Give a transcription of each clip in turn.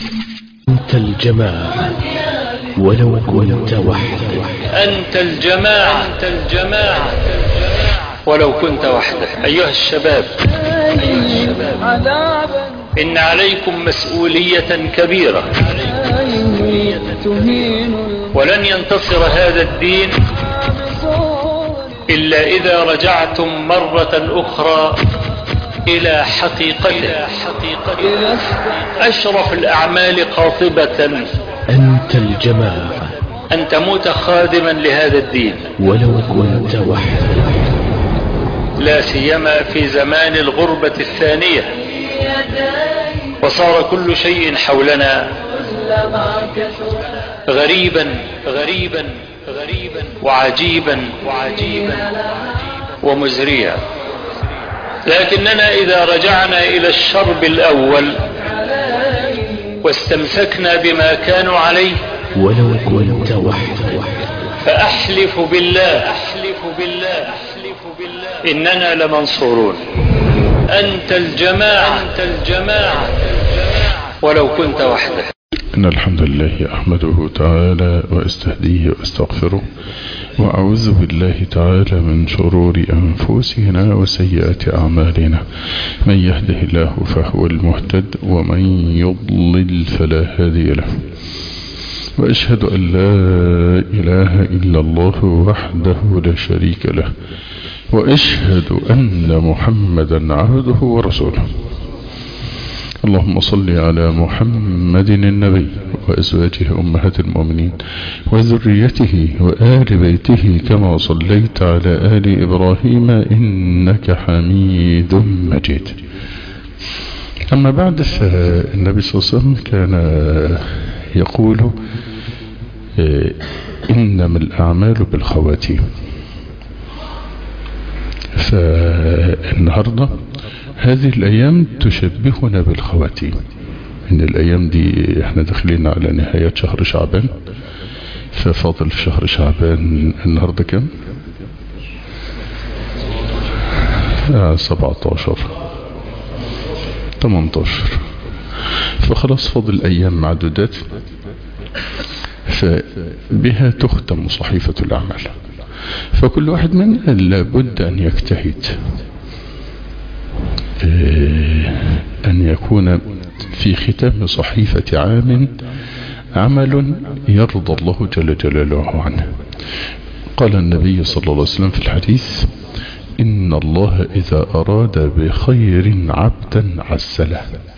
أنت الجماعة ولو كنت وحدك أنت الجماعة أنت الجماعة ولو كنت وحدك أيها الشباب أيها الشباب إن عليكم مسؤولية كبيرة ولن ينتصر هذا الدين إلا إذا رجعتم مرة أخرى إلى حقيقته أشرف الأعمال قاطبة أنت الجماعة أن تموت خادما لهذا الدين ولو كنت وحدك لا سيما في زمان الغربة الثانية وصار كل شيء حولنا غريبا غريبا غريبا وعجيبا وعجيبا ومزريا لكننا إذا رجعنا إلى الشرب الأول واستمسكنا بما كانوا عليه ولو كنت وحدك فأحلف بالله أحلف بالله أحلف بالله إننا لمنصورون أنت الجماعة أنت الجماعة ولو كنت وحدك إن الحمد لله أحمده تعالى وأستهديه وأستغفره وأعوذ بالله تعالى من شرور أنفسنا وسيئات أعمالنا من يهده الله فهو المهتد ومن يضلل فلا هادي له وأشهد أن لا إله إلا الله وحده لا شريك له وأشهد أن محمدا عبده ورسوله اللهم صل على محمد النبي وأزواجه أمهات المؤمنين وذريته وآل بيته كما صليت على آل إبراهيم إنك حميد مجيد أما بعد فالنبي صلى الله عليه وسلم كان يقول إنما الأعمال بالخواتيم فالنهاردة هذه الأيام تشبهنا بالخواتيم إن الأيام دي احنا داخلين على نهاية شهر شعبان ففاضل في شهر شعبان النهاردة كم آه 17 18 فخلاص فاضل أيام معدودات فبها تختم صحيفة الأعمال فكل واحد منا لابد أن يجتهد أن يكون في ختام صحيفة عام عمل يرضى الله جل جلاله عنه قال النبي صلى الله عليه وسلم في الحديث إن الله إذا أراد بخير عبدا عسله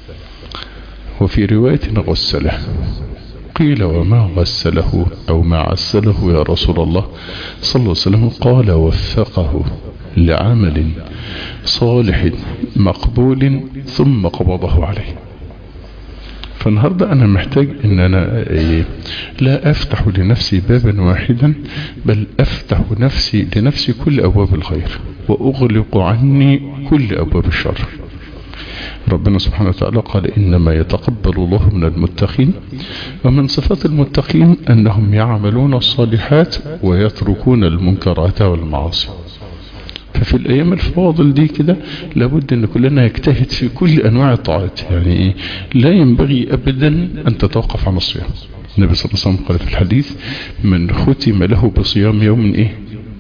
وفي رواية غسله قيل وما غسله أو ما عسله يا رسول الله صلى الله عليه وسلم قال وفقه لعمل صالح مقبول ثم قبضه عليه فالنهاردة أنا محتاج أن أنا لا أفتح لنفسي بابا واحدا بل أفتح نفسي لنفسي كل أبواب الخير وأغلق عني كل أبواب الشر ربنا سبحانه وتعالى قال إنما يتقبل الله من المتقين ومن صفات المتقين أنهم يعملون الصالحات ويتركون المنكرات والمعاصي ففي الأيام الفواضل دي كده لابد أن كلنا يجتهد في كل أنواع الطاعات يعني إيه لا ينبغي أبدا أن تتوقف عن الصيام النبي صلى الله عليه وسلم قال في الحديث من ختم له بصيام يوم إيه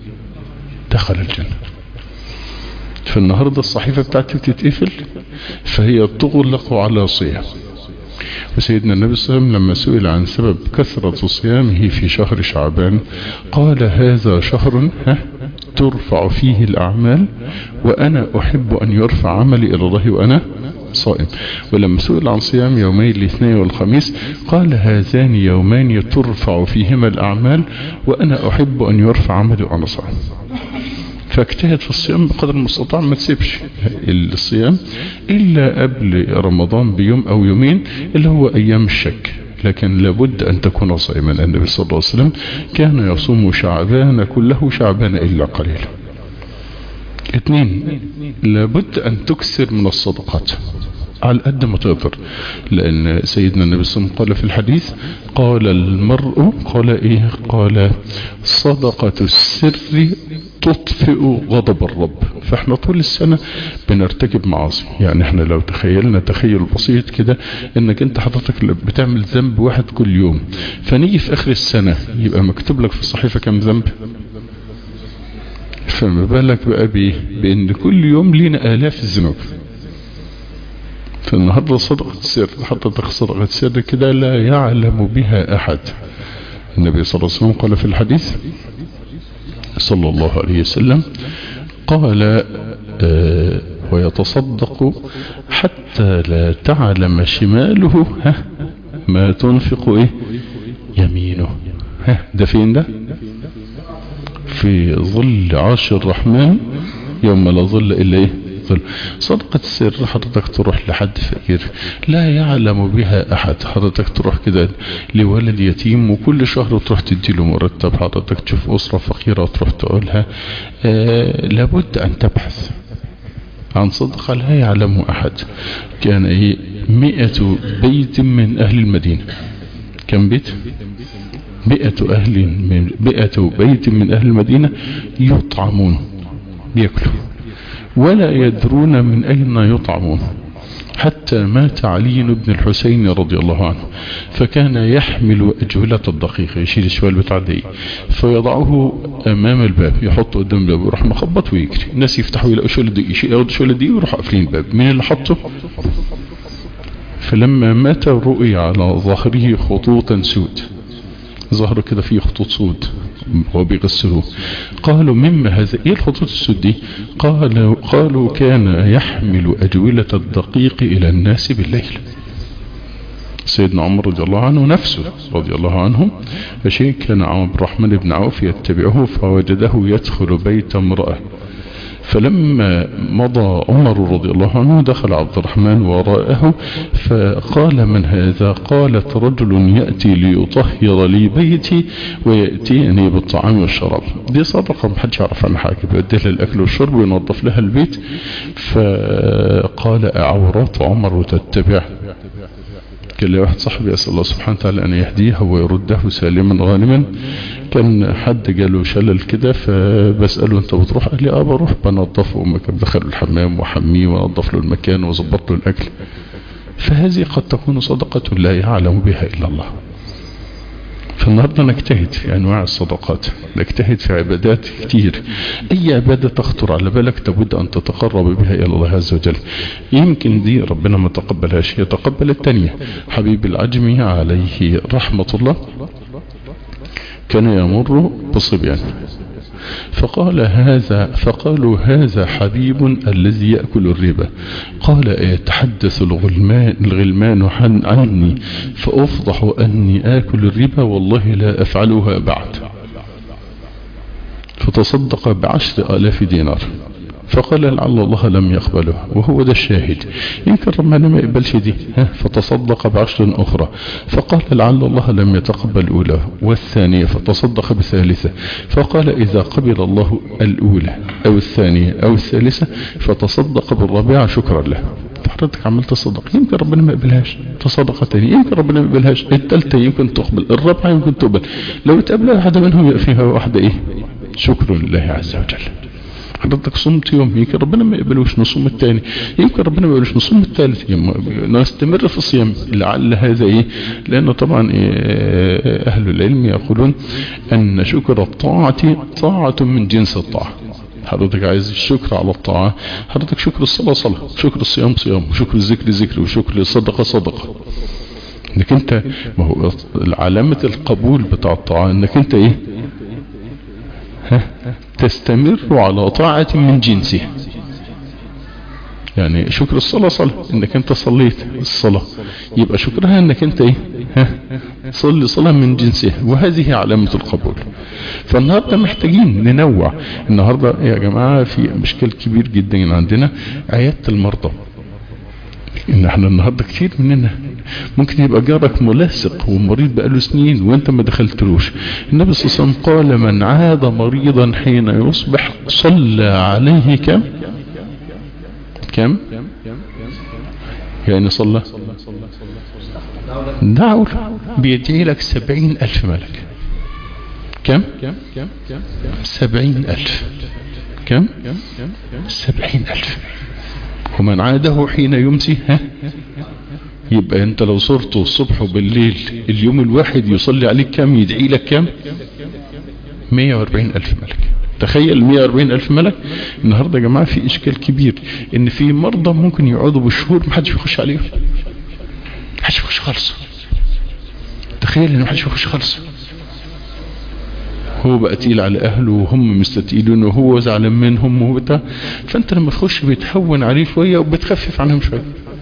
دخل الجنة فالنهاردة الصحيفة بتاعتي بتتقفل فهي تغلق على صيام وسيدنا النبي صلى الله عليه وسلم لما سئل عن سبب كثرة صيامه في شهر شعبان قال هذا شهر ها ترفع فيه الأعمال وأنا أحب أن يرفع عملي إلى الله وأنا صائم ولما سئل عن صيام يومي الاثنين والخميس قال هذان يومان ترفع فيهما الأعمال وأنا أحب أن يرفع عملي وأنا صائم فاجتهد في الصيام بقدر المستطاع ما تسيبش الصيام إلا قبل رمضان بيوم أو يومين اللي هو أيام الشك لكن لابد أن تكون صائما النبي صلى الله عليه وسلم كان يصوم شعبان كله شعبان إلا قليلا اثنين لابد أن تكثر من الصدقات على قد ما تقدر لأن سيدنا النبي صلى الله عليه وسلم قال في الحديث قال المرء قال إيه قال صدقة السر تطفئ غضب الرب فاحنا طول السنة بنرتكب معاصي يعني احنا لو تخيلنا تخيل بسيط كده انك انت حضرتك بتعمل ذنب واحد كل يوم فنيجي في اخر السنة يبقى مكتوب لك في الصحيفة كم ذنب فما بالك بقى بيه بان كل يوم لينا الاف الذنوب فالنهاردة صدقة السر حضرتك صدقة السر كده لا يعلم بها احد النبي صلى الله عليه وسلم قال في الحديث صلى الله عليه وسلم قال آه ويتصدق حتى لا تعلم شماله ها ما تنفق ايه يمينه ها ده فين ده في ظل عرش الرحمن يوم لا ظل الا ايه ظل صدقة السر حضرتك تروح لحد فقير لا يعلم بها احد حضرتك تروح كده لولد يتيم وكل شهر تروح تديله مرتب حضرتك تشوف اسرة فقيرة تروح تقولها آه لابد ان تبحث عن صدقة لا يعلمه احد كان ايه مئة بيت من اهل المدينة كم بيت مئة أهل من مئة بيت من أهل المدينة يطعمون بيأكلوا ولا يدرون من أين يطعمون حتى مات علي بن الحسين رضي الله عنه فكان يحمل أجولة الدقيقة يشيل الشوال بتاع دي فيضعه أمام الباب يحطه قدام الباب ويروح مخبط ويجري الناس يفتحوا يلاقوا شوال دي ياخدوا شوال دي ويروحوا قافلين الباب مين اللي حطه فلما مات رؤي على ظهره خطوطا سود ظهر كده فيه خطوط سود وهو بيغسلوه قالوا مما هذا ايه الخطوط السود دي قالوا, قالوا كان يحمل أجولة الدقيق إلى الناس بالليل سيدنا عمر رضي الله عنه نفسه رضي الله عنه فشيء كان عبد الرحمن بن عوف يتبعه فوجده يدخل بيت امرأة فلما مضى عمر رضي الله عنه دخل عبد الرحمن وراءه فقال من هذا قالت رجل يأتي ليطهر لي بيتي ويأتيني بالطعام والشراب دي صدقة محدش يعرف عنها حاجة بيوديها الأكل والشرب وينظف لها البيت فقال أعورات عمر تتبع كان لي واحد صاحبي أسأل الله سبحانه وتعالى أن يهديه ويرده سالما غانما كان حد جاله شلل كده فبسأله أنت بتروح قال لي أه بروح بنظفه مكان دخل الحمام وحميه وأنظف له المكان وظبط له الأكل فهذه قد تكون صدقة لا يعلم بها إلا الله فالنهاردة نجتهد في أنواع الصدقات نجتهد في عبادات كتير أي عبادة تخطر على بالك لابد أن تتقرب بها إلى الله عز وجل يمكن دي ربنا ما تقبلهاش يتقبل التانية حبيب العجمي عليه رحمة الله كان يمر بصبيان فقال هذا فقالوا هذا حبيب الذي يأكل الربا قال يتحدث الغلمان, الغلمان عني فأفضح أني آكل الربا والله لا أفعلها بعد فتصدق بعشر آلاف دينار فقال لعل الله لم يقبله وهو ده الشاهد يمكن ربنا ما يقبلش دي ها فتصدق بعشر أخرى فقال لعل الله لم يتقبل الأولى والثانية فتصدق بثالثة فقال إذا قبل الله الأولى أو الثانية أو الثالثة فتصدق بالرابعة شكرا له حضرتك عملت تصدق يمكن ربنا ما يقبلهاش تصدق تاني يمكن ربنا ما يقبلهاش الثالثة يمكن تقبل الرابعة يمكن تقبل لو اتقبل واحدة منهم يبقى فيها واحدة ايه شكر لله عز وجل حضرتك صمت يوم يمكن ربنا ما يقبلوش نصوم الثاني يمكن ربنا ما يقبلوش نصوم الثالث نستمر في الصيام لعل هذا ايه لانه طبعا إيه اهل العلم يقولون ان شكر الطاعة طاعة من جنس الطاعة حضرتك عايز الشكر على الطاعة حضرتك شكر الصلاة صلاة شكر الصيام صيام وشكر الذكر ذكر وشكر الصدقة صدقة انك انت ما هو علامة القبول بتاع الطاعة انك انت ايه ها تستمر على طاعة من جنسه يعني شكر الصلاة صلاة انك انت صليت الصلاة يبقى شكرها انك انت ايه ها صلي صلاة من جنسه وهذه علامة القبول فالنهاردة محتاجين ننوع النهاردة يا جماعة في مشكل كبير جدا عندنا عيادة المرضى ان احنا النهاردة كتير مننا ممكن يبقى جارك ملاصق ومريض بقاله سنين وانت ما دخلتلوش النبي صلى الله عليه وسلم قال من عاد مريضا حين يصبح صلى عليه كم كم يعني صلى دعوا بيدعي لك سبعين الف ملك كم سبعين ألف كم سبعين ألف ومن عاده حين يمسي ها يبقى انت لو صرته الصبح وبالليل اليوم الواحد يصلي عليك كم يدعي لك كم 140 ألف ملك تخيل 140 ألف ملك النهاردة يا جماعة في إشكال كبير إن في مرضى ممكن يقعدوا بالشهور محدش بيخش عليهم محدش بيخش خالص تخيل إن محدش بيخش خالص هو بقى تقيل على أهله وهم مستتقيلين وهو زعلان منهم وهو بتاع فأنت لما تخش بتهون عليه شوية وبتخفف عنهم شوية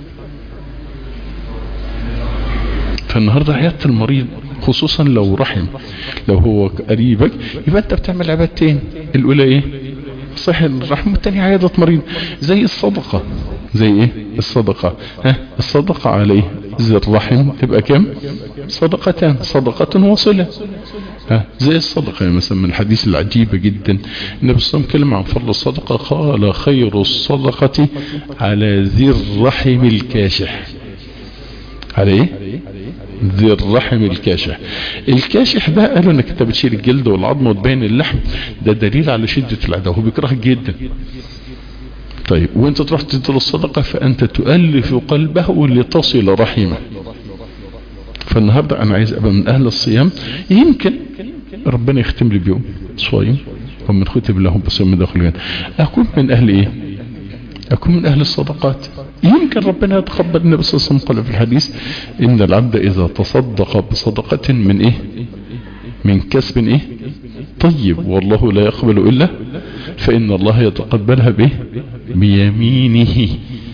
فالنهاردة عيادة المريض خصوصا لو رحم لو هو قريبك يبقى انت بتعمل عبادتين الاولى ايه صحيح الرحم والتاني عيادة مريض زي الصدقة زي ايه الصدقة ها الصدقة عليه زي الرحم تبقى كم صدقتان صدقة وصلة ها زي الصدقة يعني مثلا من الحديث العجيبة جدا النبي صلى الله عليه وسلم كلم عن فضل الصدقة قال خير الصدقة على ذي الرحم الكاشح على ايه ذي الرحم الكاشح الكاشح ده قالوا انك انت بتشيل الجلد والعظم وتبين اللحم ده دليل على شدة العداوة هو بيكرهك جدا طيب وانت تروح تدير الصدقة فانت تؤلف قلبه لتصل رحمه فالنهاردة انا عايز ابقى من اهل الصيام يمكن ربنا يختم لي بيوم صايم ومن ختم لهم بصيام من داخل الجنة اكون من اهل ايه أكون من أهل الصدقات يمكن ربنا يتقبل النبي صلى الله عليه وسلم قال في الحديث إن العبد إذا تصدق بصدقة من إيه من كسب إيه طيب والله لا يقبل إلا فإن الله يتقبلها به بيمينه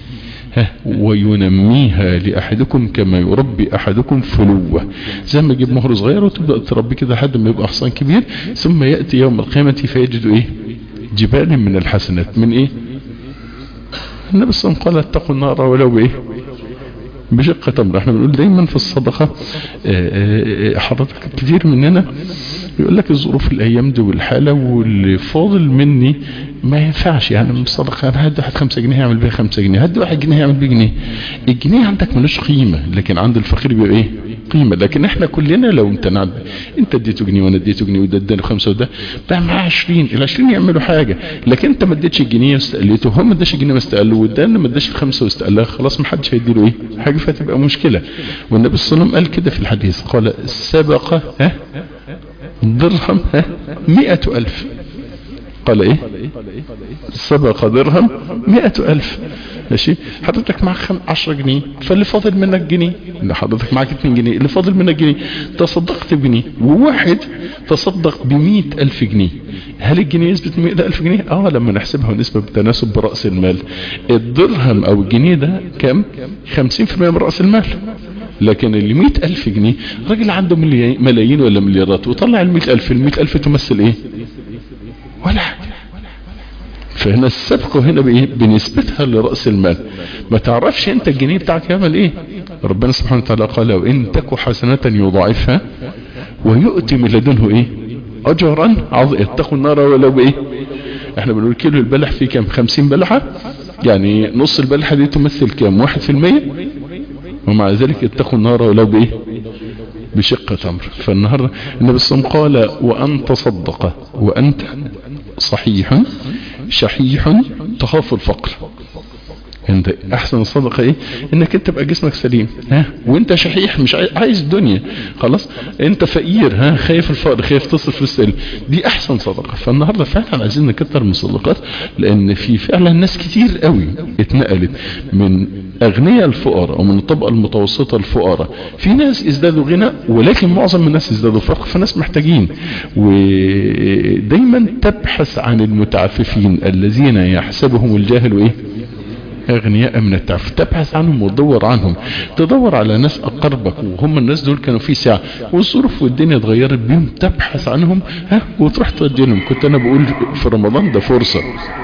وينميها لأحدكم كما يربي أحدكم فلوة زي ما يجيب مهر صغير وتبدأ تربي كده لحد ما يبقى حصان كبير ثم يأتي يوم القيامة فيجد إيه جبال من الحسنات من إيه النبي صلى الله عليه وسلم قال اتقوا النار ولو بايه بشقة تمر احنا بنقول دايما في الصدقة حضرتك كتير مننا يقول لك الظروف الايام دي والحالة واللي فاضل مني ما ينفعش يعني من الصدقة انا هدي واحد خمسة جنيه يعمل بيها خمسة جنيه هدي واحد جنيه يعمل بيه جنيه الجنيه عندك ملوش قيمة لكن عند الفقير بيبقى ايه قيمة لكن احنا كلنا لو امتنعنا انت اديته جنيه وانا اديته جنيه وده اداني خمسة وده بقى معاه 20 ال 20 يعملوا حاجة لكن انت ما اديتش الجنيه واستقليته هو ما اداش الجنيه واستقله وادانا ما اداش الخمسة واستقلها خلاص ما حدش هيديله ايه حاجة فتبقى مشكلة والنبي صلى الله عليه وسلم قال كده في الحديث قال السبقة ها درهم ها مئة ألف قال ايه سبق درهم مئة ألف ماشي حضرتك معك عشرة جنيه فاللي فاضل منك جنيه اللي حضرتك معك اتنين جنيه اللي فاضل منك جنيه تصدقت بجنيه وواحد تصدق بمئة ألف جنيه هل الجنيه يثبت مئة ألف جنيه اه لما نحسبها نسبة بالتناسب برأس المال الدرهم او الجنيه ده كم خمسين في المية من رأس المال لكن اللي مئة ألف جنيه راجل عنده ملايين ولا مليارات وطلع المئة ألف المئة ألف تمثل ايه ولا حاجة فهنا السبق هنا بايه بنسبتها لرأس المال ما تعرفش انت الجنيه بتاعك يعمل ايه ربنا سبحانه وتعالى قال وان تك حسنة يضاعفها ويؤتي من لدنه ايه اجرا عظيم اتقوا النار ولو بايه احنا بنقول كيلو البلح فيه كام خمسين بلحة يعني نص البلحة دي تمثل كام واحد في المية ومع ذلك اتقوا النار ولو بايه بشق تمر فالنهاردة النبي صلى الله عليه وسلم قال وأن تصدق وأنت صحيح شحيح تخاف الفقر انت احسن الصدقة ايه انك انت تبقى جسمك سليم ها وانت شحيح مش عايز الدنيا خلاص انت فقير ها خايف الفقر خايف تصرف فلوس دي احسن صدقة فالنهاردة فعلا عايزين نكتر من الصدقات لان في فعلا ناس كتير قوي اتنقلت من اغنياء الفقراء ومن الطبقة المتوسطة الفقراء في ناس ازدادوا غنى ولكن معظم الناس ازدادوا فقر فناس محتاجين ودايما تبحث عن المتعففين الذين يحسبهم الجاهل ايه اغنياء من التعف تبحث عنهم وتدور عنهم تدور على ناس اقربك وهم الناس دول كانوا في ساعة والظروف والدنيا اتغيرت بيهم تبحث عنهم ها وتروح تودي لهم كنت انا بقول في رمضان ده فرصة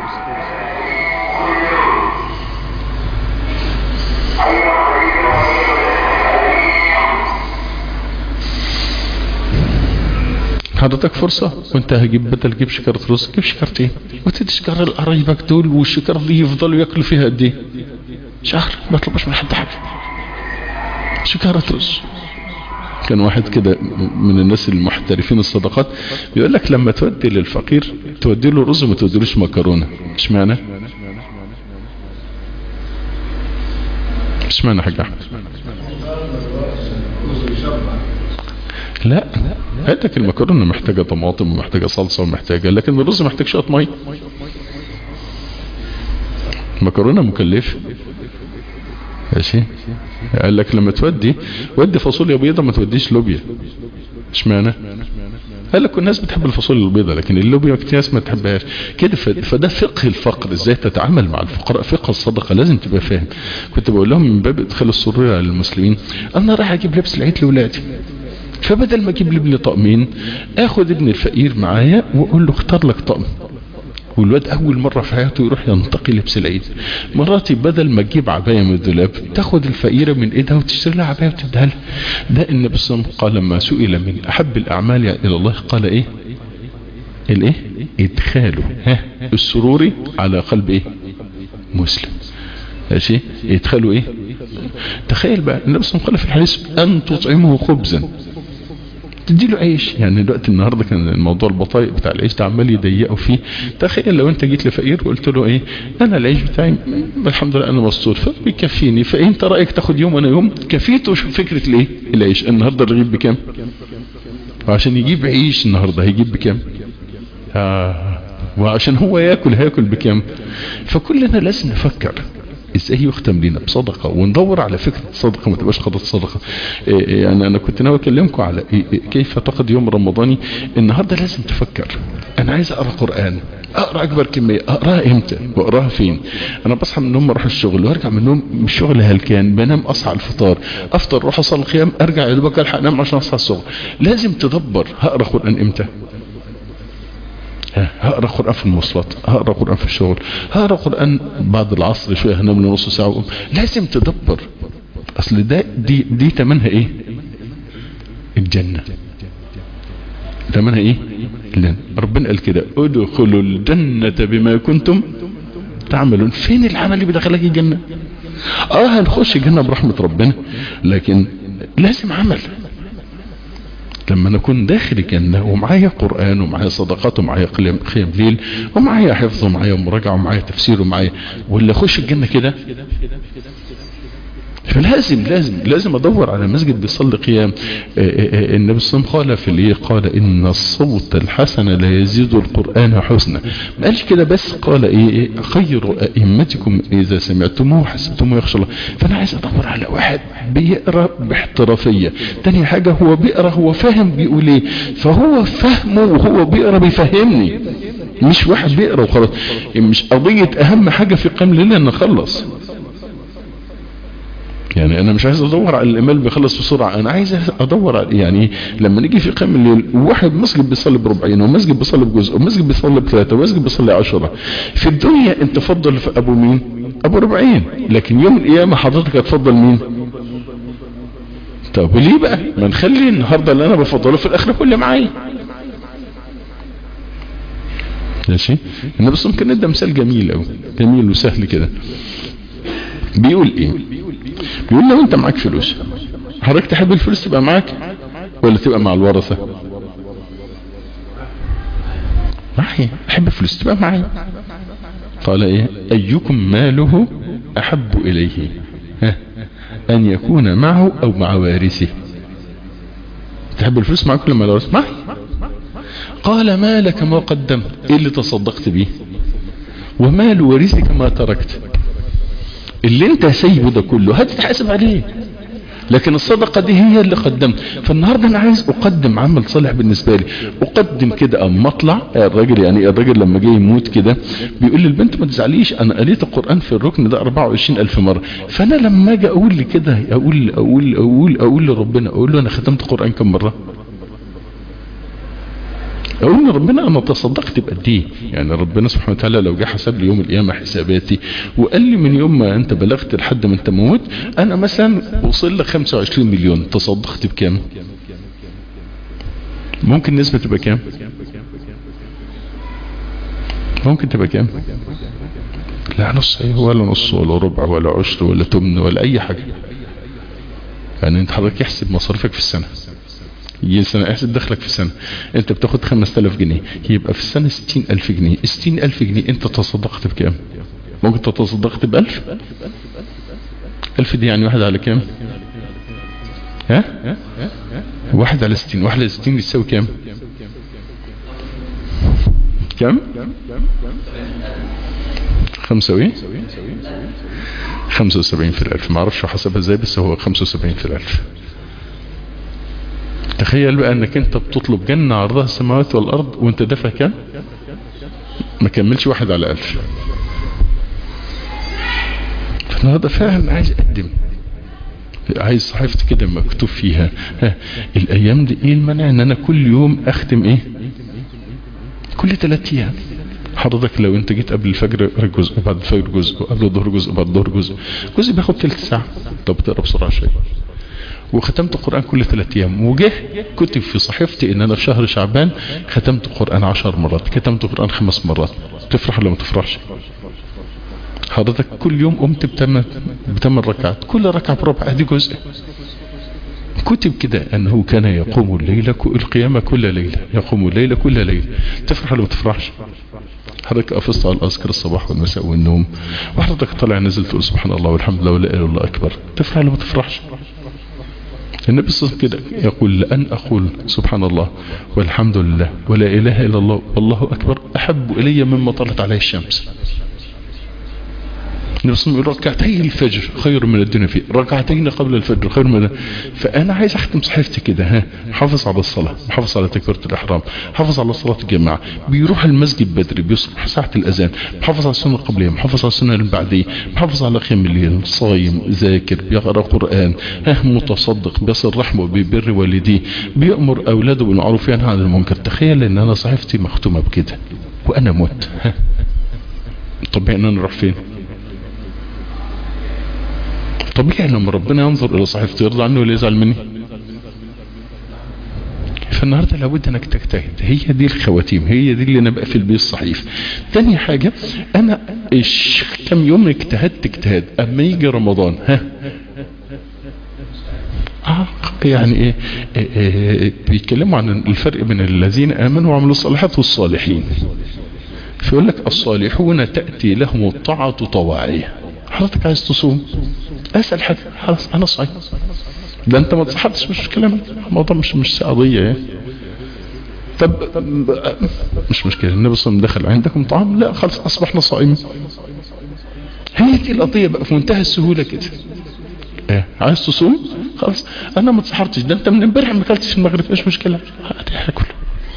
حضرتك فرصة وانت هجيب بدل جيب شكارة رز جيب شكارتين وتدي شكارة لقرايبك دول والشكارة دي يفضلوا ياكلوا فيها قد ايه شهر ما تطلبش من حد حاجة شكارة رز كان واحد كده من الناس المحترفين الصدقات بيقول لك لما تودي للفقير تودي له رز ما توديلوش مكرونه اشمعنى اشمعنى حاج احمد لا قال لك المكرونه محتاجه طماطم ومحتاجه صلصه ومحتاجه لكن الرز محتاج شويه ميه المكرونه مكلفه ماشي قال لك لما تودي ودي فاصوليا بيضه ما توديش لوبيا اشمعنى قال لك الناس بتحب الفاصوليا البيضاء لكن اللوبيا كتير ناس ما تحبهاش كده ف- فده فقه الفقر ازاي تتعامل مع الفقراء فقه الصدقه لازم تبقى فاهم كنت بقول لهم من باب ادخال السرور على المسلمين انا رايح اجيب لبس العيد لاولادي فبدل ما اجيب لابني طقمين اخد ابن الفقير معايا واقول له اختار لك طقم والواد اول مرة في حياته يروح ينتقي لبس العيد مراتي بدل ما تجيب عباية من الدولاب تاخد الفقيرة من ايدها وتشتري لها عباية وتديها لها ده النبي صلى الله عليه وسلم قال لما سئل من احب الاعمال الى الله قال ايه الايه ادخاله ها السرور على قلب ايه مسلم ماشي يدخلوا ايه تخيل بقى النبي صلى الله عليه وسلم قال في الحديث ان تطعمه خبزا تدي له عيش يعني دلوقتي النهارده كان الموضوع البطايق بتاع العيش ده عمال يضيقوا فيه تخيل لو انت جيت لفقير وقلت له ايه انا العيش بتاعي م- الحمد لله انا مستور فبيكفيني فانت رايك تاخد يوم وانا يوم كفيته شوف فكره الايه العيش النهارده الرغيف بكام وعشان يجيب عيش النهارده هيجيب بكام آه. وعشان هو ياكل هياكل بكام فكلنا لازم نفكر ازاي يختم لنا بصدقة وندور على فكرة الصدقة ما تبقاش خطط صدقة إيه إيه يعني انا كنت ناوي اكلمكم على إيه إيه كيف تقضي يوم رمضاني النهاردة لازم تفكر انا عايز اقرا قرآن اقرا اكبر كمية اقراها امتى واقراها فين انا بصحى من النوم اروح الشغل وارجع من النوم من الشغل هلكان بنام اصحى على الفطار افطر اروح اصلي القيام ارجع يا دوبك الحق انام عشان اصحى الشغل لازم تدبر هقرا قرآن امتى ها، هقرا قران في المواصلات هقرا قران في الشغل هقرا قران بعد العصر شويه هنام لي نص ساعه وأقوم. لازم تدبر اصل ده دي دي تمنها ايه الجنه تمنها ايه الجنة. ربنا قال كده ادخلوا الجنه بما كنتم تعملون فين العمل اللي بيدخلك الجنه اه هنخش الجنه برحمه ربنا لكن لازم عمل لما نكون داخل الجنة ومعايا قرآن ومعايا صدقات ومعايا قيام قيام ليل ومعايا حفظ ومعايا مراجعة ومعايا تفسير ومعايا ولا اخش الجنة كده فلازم لازم لازم ادور على مسجد بيصلي قيام آه، آه، آه، النبي صلى الله عليه وسلم قال في الايه قال ان الصوت الحسن لا يزيد القران حسنا ما قالش كده بس قال ايه إيه، خير ائمتكم اذا سمعتموه حسبتموه يخشى الله فانا عايز ادور على واحد بيقرا باحترافيه تاني حاجه هو بيقرا هو فاهم بيقول ايه فهو فهمه وهو بيقرا بيفهمني مش واحد بيقرا وخلاص مش قضيه اهم حاجه في قيام الليل ان اخلص يعني انا مش عايز ادور على الامام بيخلص بسرعه انا عايز ادور على يعني لما نيجي في قيام الليل واحد مسجد بيصلي بربعين ومسجد بيصلي بجزء ومسجد بيصلي بثلاثه ومسجد بيصلي عشرة في الدنيا انت تفضل في ابو مين ابو ربعين لكن يوم القيامه حضرتك هتفضل مين طب ليه بقى ما نخلي النهارده اللي انا بفضله في الاخره كل معايا ماشي النبي صلى الله عليه وسلم كان ادى مثال جميل قوي جميل وسهل كده بيقول ايه بيقول لو انت معاك فلوس حضرتك تحب الفلوس تبقى معاك ولا تبقى مع الورثة معي احب الفلوس تبقى معي قال ايه ايكم ماله احب اليه ها ان يكون معه او مع وارثه تحب الفلوس معك ولا مع الورثة معي قال ما لك ما قدمت ايه اللي تصدقت به ومال ورثك ما تركت اللي انت سايبه ده كله هتتحاسب عليه لكن الصدقة دي هي اللي قدمت فالنهاردة انا عايز اقدم عمل صالح بالنسبة لي اقدم كده اما اطلع الراجل يعني الراجل لما جاي يموت كده بيقول للبنت ما تزعليش انا قريت القرآن في الركن ده 24 الف مرة فانا لما اجي اقول لي كده اقول اقول اقول اقول لربنا اقول له انا ختمت قرآن كم مرة اقول لربنا انا تصدقت بقد ايه يعني ربنا سبحانه وتعالى لو جه حسب لي يوم القيامه حساباتي وقال لي من يوم ما انت بلغت لحد ما انت موت انا مثلا وصل لك 25 مليون تصدقت بكام ممكن نسبه تبقى كام ممكن تبقى كام لا نص ايه ولا نص ولا ربع ولا عشر ولا تمن ولا اي حاجه يعني انت حضرتك يحسب مصاريفك في السنه يجي سنة احسب دخلك في السنة انت بتاخد 5000 جنيه يبقى في السنة 60000 جنيه 60000 جنيه انت تصدقت بكام ممكن تتصدقت ب 1000 1000 دي يعني واحد على كام ها واحد على 60 واحد على 60 بتساوي كام كم خمسة وايه خمسة وسبعين في الالف ما اعرفش حسبها ازاي بس هو خمسة وسبعين في الالف تخيل بقى انك انت بتطلب جنة عرضها السماوات والارض وانت دافع كام ما كملش واحد على الف فالنهارده فعلا عايز اقدم عايز صحيفتي كده مكتوب فيها ها الايام دي ايه المنع ان انا كل يوم اختم ايه كل ثلاث ايام حضرتك لو انت جيت قبل الفجر جزء وبعد الفجر جزء وقبل الظهر جزء وبعد الظهر جزء جزء بياخد ثلث ساعه طب بتقرا بسرعه شويه وختمت القرآن كل ثلاث ايام وجه كتب في صحيفتي ان انا في شهر شعبان ختمت القرآن عشر مرات ختمت القرآن خمس مرات تفرح ولا ما تفرحش حضرتك كل يوم قمت بتمن بتمن ركعات كل ركعة بربع ادي جزء كتب كده انه كان يقوم الليل القيامة كل ليلة يقوم الليل كل ليلة تفرح ولا ما تفرحش حضرتك قفزت على الاذكار الصباح والمساء والنوم وحضرتك طالع نزل تقول سبحان الله والحمد لله ولا اله الا الله اكبر تفرح ولا ما تفرحش النبي صلى الله عليه وسلم كده يقول لأن أقول سبحان الله والحمد لله ولا إله إلا الله والله أكبر أحب إلي مما طلت عليه الشمس النبي صلى الله عليه وسلم يقول ركعتي الفجر خير من الدنيا فيه ركعتين قبل الفجر خير من فأنا عايز أختم صحيفتي كده ها حافظ على الصلاة حافظ على تكبيرة الإحرام حافظ على صلاة الجماعة بيروح المسجد بدري بيصبح ساعة الأذان محافظ على السنة القبلية محافظ على السنة البعدية محافظ على قيام الليل صايم ذاكر بيقرأ قرآن ها متصدق بيصل رحمه بيبر والديه بيأمر أولاده بالمعروف ينهى عن المنكر تخيل إن أنا صحيفتي مختومة بكده وأنا مت ها طبيعي إن أنا نروح فين طبيعي لما ربنا ينظر الى صحيفتي يرضى عنه ولا يزعل مني فالنهاردة لابد انك تجتهد هي دي الخواتيم هي دي اللي انا بقفل بيه الصحيف تاني حاجة انا إش كم يوم اجتهدت اجتهاد اما يجي رمضان ها آه يعني ايه, إيه, إيه بيتكلموا عن الفرق بين الذين امنوا وعملوا الصالحات والصالحين فيقول لك الصالحون تأتي لهم الطاعة طواعية حضرتك عايز تصوم اسأل حد خلاص انا صايم ده انت ما تصحتش مش كلام الموضوع مش مش قضية يعني طب مش مشكلة النبي صلى الله عليه وسلم دخل عندكم طعام لا خلاص اصبحنا صائمين هي دي القضية بقى في منتهى السهولة كده ايه عايز تصوم خلاص انا ما تصحرتش ده انت من امبارح ما اكلتش المغرب مش مشكلة عادي هاكل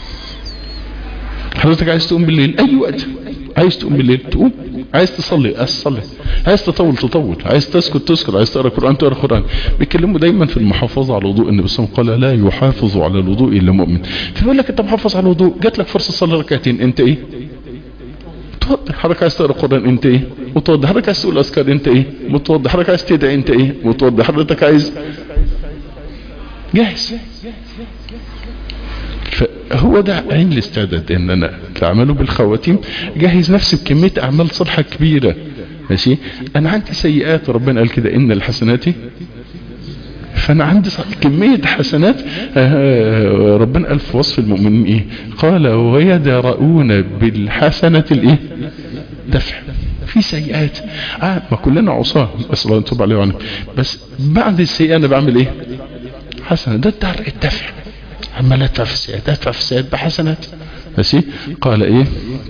حضرتك عايز تقوم بالليل اي وقت عايز تقوم بالليل تقوم عايز تصلي تصلي عايز تطول تطول عايز تسكت تسكت عايز تقرا قران تقرا قران بيتكلموا دايما في المحافظه على الوضوء النبي صلى الله عليه وسلم قال لا يحافظ على الوضوء الا مؤمن فبيقول لك انت محافظ على الوضوء جات لك فرصه تصلي ركعتين انت ايه متوضي حضرتك عايز تقرا قران انت ايه متوضي حضرتك عايز تقول اذكار انت ايه متوضي حضرتك عايز تدعي انت ايه متوضي حضرتك عايز جاهز فهو ده عين الاستعداد ان انا تعمله بالخواتيم جهز نفسي بكمية اعمال صالحة كبيرة ماشي انا عندي سيئات ربنا قال كده ان الحسنات فانا عندي كمية حسنات ربنا قال في وصف المؤمنين ايه قال ويدرؤون بالحسنة الايه دفع في سيئات آه ما كلنا عصاه بس الله يتوب عليه وعنه بس بعد السيئة انا بعمل ايه حسنة ده الدفع اما لا ادفع في السيئات ادفع في السيئات بحسنات ماشي قال ايه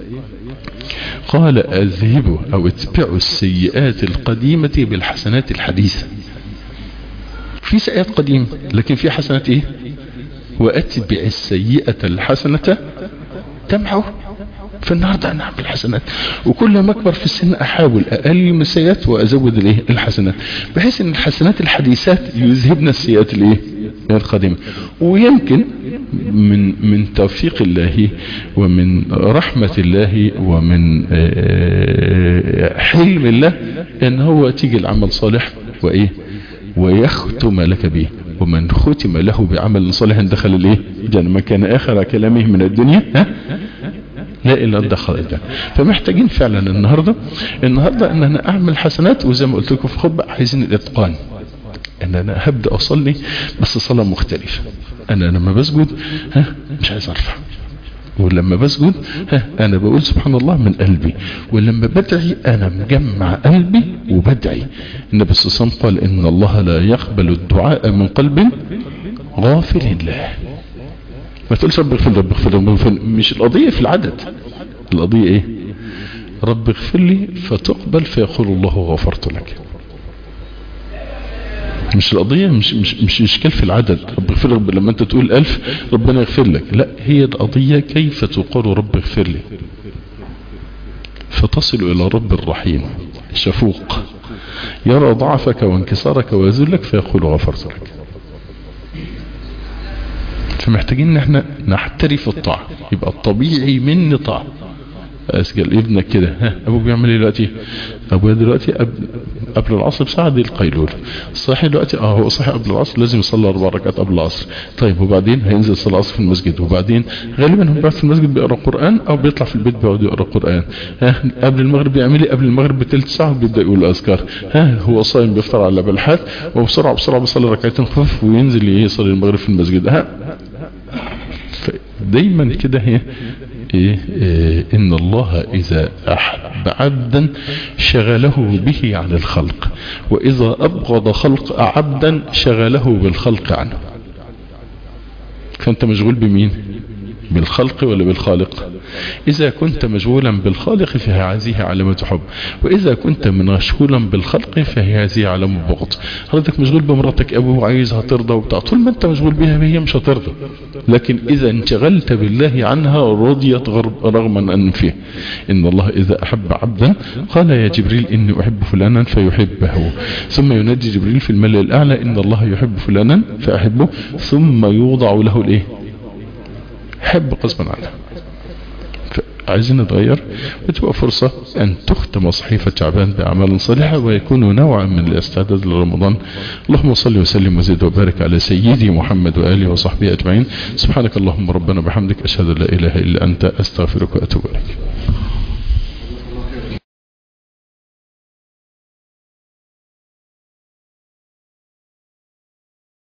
قال اذهبوا او اتبعوا السيئات القديمة بالحسنات الحديثة في سيئات قديمة لكن في حسنات ايه واتبع السيئة الحسنة تمحو في النهاردة انا اعمل حسنات وكل ما اكبر في السن احاول اقلل من السيئات وازود الايه الحسنات بحيث ان الحسنات الحديثات يذهبن السيئات الايه القديمة ويمكن من من توفيق الله ومن رحمة الله ومن حلم الله ان هو تيجي العمل صالح وايه ويختم لك به ومن ختم له بعمل صالح دخل الايه جنة ما كان اخر كلامه من الدنيا ها لا الا دخل الجنة فمحتاجين فعلا النهاردة النهاردة ان انا اعمل حسنات وزي ما قلت لكم في خطبة عايزين الاتقان ان انا هبدأ اصلي بس صلاة مختلفة انا لما بسجد ها مش عايز ارفع ولما بسجد ها انا بقول سبحان الله من قلبي ولما بدعي انا مجمع قلبي وبدعي النبي صلى الله عليه وسلم قال ان الله لا يقبل الدعاء من قلب غافل له ما تقولش رب اغفر رب اغفر رب اغفر مش القضية في العدد القضية ايه رب اغفر لي فتقبل فيقول الله غفرت لك مش القضية مش, مش, مش اشكال في العدد رب اغفر رب لما انت تقول الف ربنا يغفر لك لا هي القضية كيف تقول رب اغفر لي فتصل الى رب الرحيم شفوق يرى ضعفك وانكسارك ويذلك فيقول غفرت لك فمحتاجين ان احنا نحترف الطاعة يبقى الطبيعي مني طاعة اسجل ابنك كده ها ابوك بيعمل ايه دلوقتي ابويا دلوقتي قبل, قبل العصر بساعة دي القيلولة صحي دلوقتي اه هو صحي قبل العصر لازم يصلي اربع ركعات قبل العصر طيب وبعدين هينزل يصلي العصر في المسجد وبعدين غالبا هو بيقعد في المسجد بيقرا قران او بيطلع في البيت بيقعد يقرا قران ها قبل المغرب بيعمل ايه قبل المغرب بثلث ساعه بيبدا يقول اذكار ها هو صايم بيفطر على بلحات وبسرعه بسرعه بيصلي ركعتين خفيف وينزل يصلي المغرب في المسجد ها دايما كده هي إيه إيه إن الله إذا أحب عبدا شغله به عن الخلق وإذا أبغض خلق عبدا شغله بالخلق عنه فأنت مشغول بمين بالخلق ولا بالخالق إذا كنت مشغولا بالخالق فهذه علامة حب وإذا كنت مشغولا بالخلق فهي هذه علامة بغض حضرتك مشغول بمراتك أبو عايزها ترضى وبتاع طول ما أنت مشغول بها هي مش هترضى لكن إذا انشغلت بالله عنها رضيت رغما أن فيه إن الله إذا أحب عبدا قال يا جبريل إني أحب فلانا فيحبه ثم ينادي جبريل في الملأ الأعلى إن الله يحب فلانا فأحبه ثم يوضع له الإيه حب غصبا عنه عايزين نتغير بتبقى فرصة أن تختم صحيفة شعبان بأعمال صالحة ويكون نوعا من الاستعداد لرمضان اللهم صل وسلم وزد وبارك على سيدي محمد وآله وصحبه أجمعين سبحانك اللهم ربنا بحمدك أشهد أن لا إله إلا أنت أستغفرك وأتوب إليك